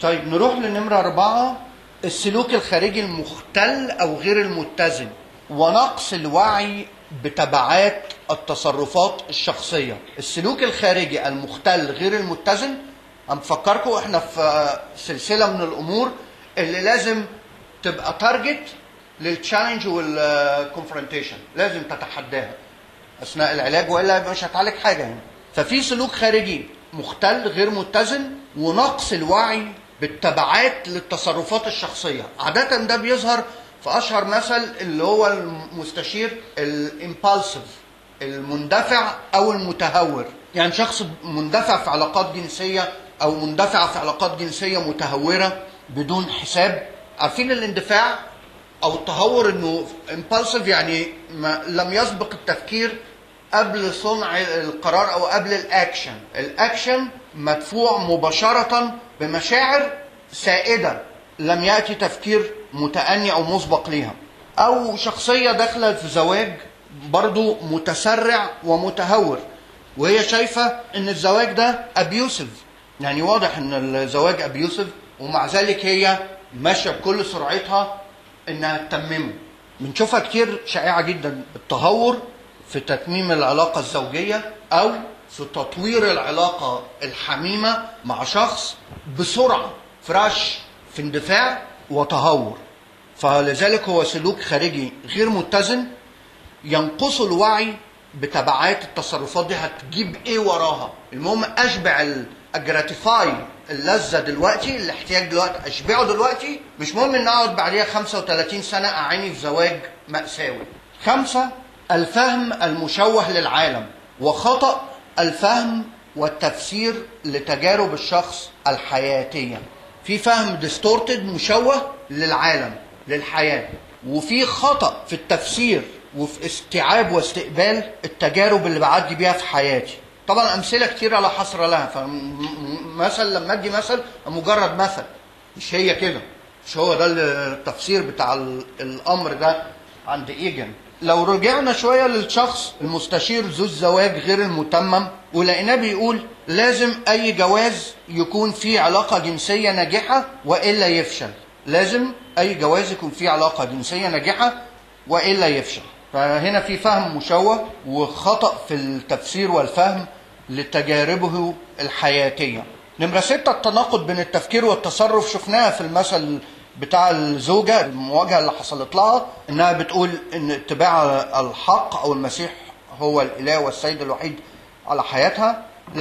طيب نروح لنمرة أربعة السلوك الخارجي المختل أو غير المتزن ونقص الوعي بتبعات التصرفات الشخصية السلوك الخارجي المختل غير المتزن هنفكركم احنا في سلسلة من الأمور اللي لازم تبقى تارجت للتشالنج والكونفرونتيشن لازم تتحداها اثناء العلاج والا مش هتعالج حاجه يعني ففي سلوك خارجي مختل غير متزن ونقص الوعي بالتبعات للتصرفات الشخصيه عاده ده بيظهر في اشهر مثل اللي هو المستشير الامبالسيف المندفع او المتهور يعني شخص مندفع في علاقات جنسيه او مندفع في علاقات جنسيه متهوره بدون حساب عارفين الاندفاع او التهور انه امبالسيف يعني ما لم يسبق التفكير قبل صنع القرار او قبل الاكشن الاكشن مدفوع مباشره بمشاعر سائده لم ياتي تفكير متأني او مسبق ليها او شخصيه داخله في زواج برضو متسرع ومتهور وهي شايفه ان الزواج ده ابيوسيف يعني واضح ان الزواج ابيوسيف ومع ذلك هي ماشيه بكل سرعتها انها تتممه بنشوفها كتير شائعه جدا التهور في تتميم العلاقه الزوجيه او في تطوير العلاقه الحميمه مع شخص بسرعه فراش في اندفاع وتهور فلذلك هو سلوك خارجي غير متزن ينقص الوعي بتبعات التصرفات دي هتجيب ايه وراها المهم اشبع الجراتيفاي اللذه دلوقتي الاحتياج دلوقتي اشبعه دلوقتي مش مهم ان اقعد بعديها 35 سنه اعاني في زواج ماساوي خمسه الفهم المشوه للعالم وخطا الفهم والتفسير لتجارب الشخص الحياتيه في فهم ديستورتد مشوه للعالم للحياه وفي خطا في التفسير وفي استيعاب واستقبال التجارب اللي بعدي بيها في حياتي طبعا امثله كتيره لا حصر لها فمثل لما ادي مثل مجرد مثل مش هي كده مش هو ده التفسير بتاع الامر ده عند ايجن لو رجعنا شويه للشخص المستشير ذو الزواج غير المتمم ولقيناه بيقول لازم اي جواز يكون فيه علاقه جنسيه ناجحه والا يفشل لازم اي جواز يكون فيه علاقه جنسيه ناجحه والا يفشل فهنا في فهم مشوه وخطأ في التفسير والفهم لتجاربه الحياتية نمرة ستة التناقض بين التفكير والتصرف شفناها في المثل بتاع الزوجة المواجهة اللي حصلت لها انها بتقول ان اتباع الحق او المسيح هو الاله والسيد الوحيد على حياتها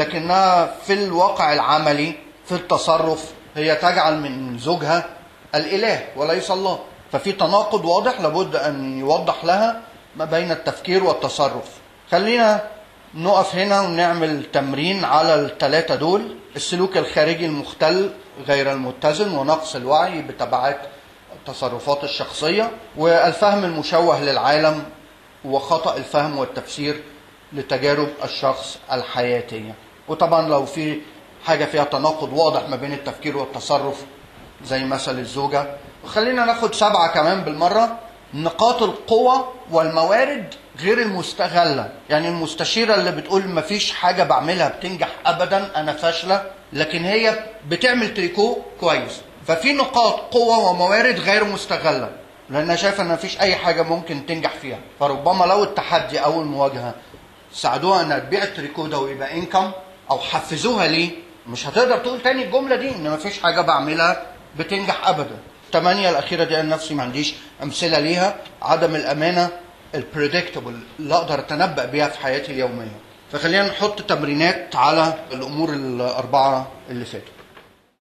لكنها في الواقع العملي في التصرف هي تجعل من زوجها الاله وليس الله ففي تناقض واضح لابد ان يوضح لها ما بين التفكير والتصرف خلينا نقف هنا ونعمل تمرين على الثلاثة دول السلوك الخارجي المختل غير المتزن ونقص الوعي بتبعات التصرفات الشخصية والفهم المشوه للعالم وخطأ الفهم والتفسير لتجارب الشخص الحياتية وطبعا لو في حاجة فيها تناقض واضح ما بين التفكير والتصرف زي مثل الزوجة وخلينا ناخد سبعة كمان بالمرة نقاط القوة والموارد غير المستغلة يعني المستشيرة اللي بتقول مفيش حاجة بعملها بتنجح أبدا أنا فاشلة لكن هي بتعمل تريكو كويس ففي نقاط قوة وموارد غير مستغلة لأنها شايفة إن مفيش أي حاجة ممكن تنجح فيها فربما لو التحدي أو المواجهة ساعدوها إنها تبيع التريكو ده ويبقى إنكم أو حفزوها ليه مش هتقدر تقول تاني الجملة دي إن مفيش حاجة بعملها بتنجح أبدا الثمانية الأخيرة دي أنا نفسي ما عنديش أمثلة ليها عدم الأمانة البريدكتبل اللي أقدر أتنبأ بيها في حياتي اليومية فخلينا نحط تمرينات على الأمور الأربعة اللي فاتوا